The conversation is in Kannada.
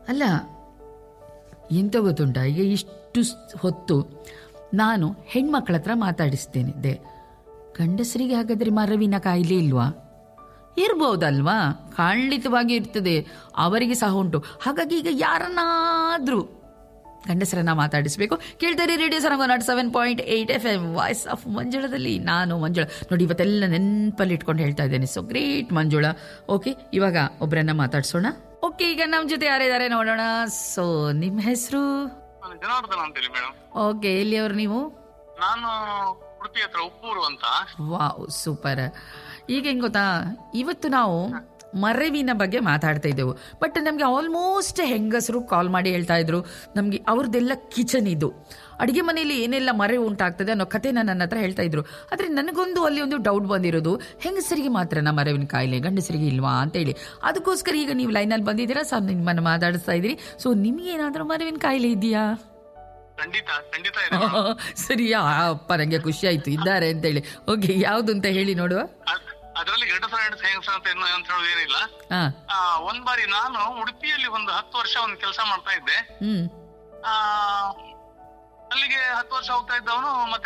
ಅಲ್ಲ ಎಂತ ಗೊತ್ತುಂಟ ಈಗ ಇಷ್ಟು ಸ್- ಹೊತ್ತು ನಾನು ಹೆಣ್ಮಕ್ಳ ಹತ್ರ ಮಾತಾಡಿಸ್ತೇನಿದ್ದೆ ಗಂಡಸರಿಗೆ ಹಾಗಾದ್ರೆ ಮರವಿನ ಕಾಯಿಲೆ ಇಲ್ವಾ ಇರ್ಬೋದಲ್ವಾ ಖಂಡಿತವಾಗಿ ಇರ್ತದೆ ಅವರಿಗೆ ಸಹ ಉಂಟು ಹಾಗಾಗಿ ಈಗ ಯಾರನ್ನಾದ್ರೂ ಗಂಡಸರನ್ನ ಮಾತಾಡಿಸ್ಬೇಕು ಕೇಳ್ತಾರೆ radio Saranga nought seven point eight F M voice of ಮಂಜುಳದಲ್ಲಿ ನಾನು ಮಂಜುಳ ನೋಡಿ ಇವತ್ತೆಲ್ಲ ನೆನಪಲ್ಲಿ ಇಟ್ಕೊಂಡು ಹೇಳ್ತಾ ಇದ್ದೇನೆ ಸೊ ಗ್ರೇಟ್ ಮಂಜುಳ ಓಕೆ ಇವಾಗ ಒಬ್ಬರನ್ನ ಮಾತಾಡ್ಸೋಣ ಓಕೆ ಈಗ ನಮ್ಮ ಜೊತೆ ಯಾರಿದ್ದಾರೆ ನೋಡೋಣ ಸೊ ನಿಮ್ಮ ಹೆಸರು ನಾನು ಜನಾರ್ದನ ಅಂತೇಳಿ ಮೇಡಮ್ ಓಕೆ ಎಲ್ಲಿಯವರು ನೀವು ನಾನು ಉಡುಪಿ ಹತ್ರ ಉಪ್ಪೂರು ಅಂತ ವಾವ್ ಸೂಪರ್ ಈಗ ಹೆಂಗ್ ಗೊತ್ತಾ ಇವತ್ತು ನಾವು ಮರವಿನ ಬಗ್ಗೆ ಮಾತಾಡ್ತಾ ಇದ್ದೆವು ಬಟ್ ನಮಗೆ ಆಲ್ಮೋಸ್ಟ್ ಹೆಂಗಸರು ಕಾಲ್ ಮಾಡಿ ಹೇಳ್ತಾ ಇದ್ರು ನಮಗೆ ಅವ್ರದ್ದೆಲ್ಲ ಕಿಚನ್ ಇದು ಅಡುಗೆ ಮನೆಯಲ್ಲಿ ಏನೆಲ್ಲ ಮರೆ ಉಂಟಾಗ್ತದೆ ಅನ್ನೋ ಕಥೆನ ನನ್ನ ಹತ್ರ ಹೇಳ್ತಾ ಇದ್ರು ಆದರೆ ನನಗೊಂದು ಅಲ್ಲಿ ಒಂದು ಡೌಟ್ ಬಂದಿರೋದು ಹೆಂಗಸರಿಗೆ ಮಾತ್ರನ ಮರವಿನ ಕಾಯಿಲೆ ಗಂಡಸರಿಗೆ ಇಲ್ವಾ ಅಂತೇಳಿ ಅದಕ್ಕೋಸ್ಕರ ಈಗ ನೀವು ಲೈನಲ್ಲಿ ಬಂದಿದ್ದೀರಾ ಸರ್ ನಿಮ್ಮನ್ನು ಮಾತಾಡಿಸ್ತಾ ಇದ್ದೀರಿ ಸೊ ನಿಮಗೆ ಏನಾದರೂ ಮರವಿನ ಕಾಯಿಲೆ ಇದೆಯಾ ಖಂಡಿತ ಖಂಡಿತ ಇದೆ madam. ಸರಿಯಾ ಅಪ್ಪ ನಂಗೆ ಖುಷಿ ಆಯ್ತು ಇದ್ದಾರೆ ಅಂತೇಳಿ ಓಕೆ ಯಾವುದು ಅಂತ ಹೇಳಿ ನೋಡುವ ಅದ್- ಅದ್ರಲ್ಲಿ ಗಂಡಸರ ಹೆಂಡಸ ಹೆಂಗಸ ಅಂತ ಏನು ಅಂತ ಹೇಳೋದು ಏನಿಲ್ಲ ಹಾ ಆ, ಒಂದ್ ಬಾರಿ ನಾನು ಉಡುಪಿಯಲ್ಲಿ ಒಂದು ಹತ್ತು ವರ್ಷ ಒಂದು ಕೆಲಸ ಮಾಡ್ತಾ ಇದ್ದೆ ಹ್ಮ್ ಆ, ಅಲ್ಲಿಗೆ ಹತ್ತು ವರ್ಷ ಹೋಗ್ತಾ ಇದ್ದವನು ಮತ್ತೆ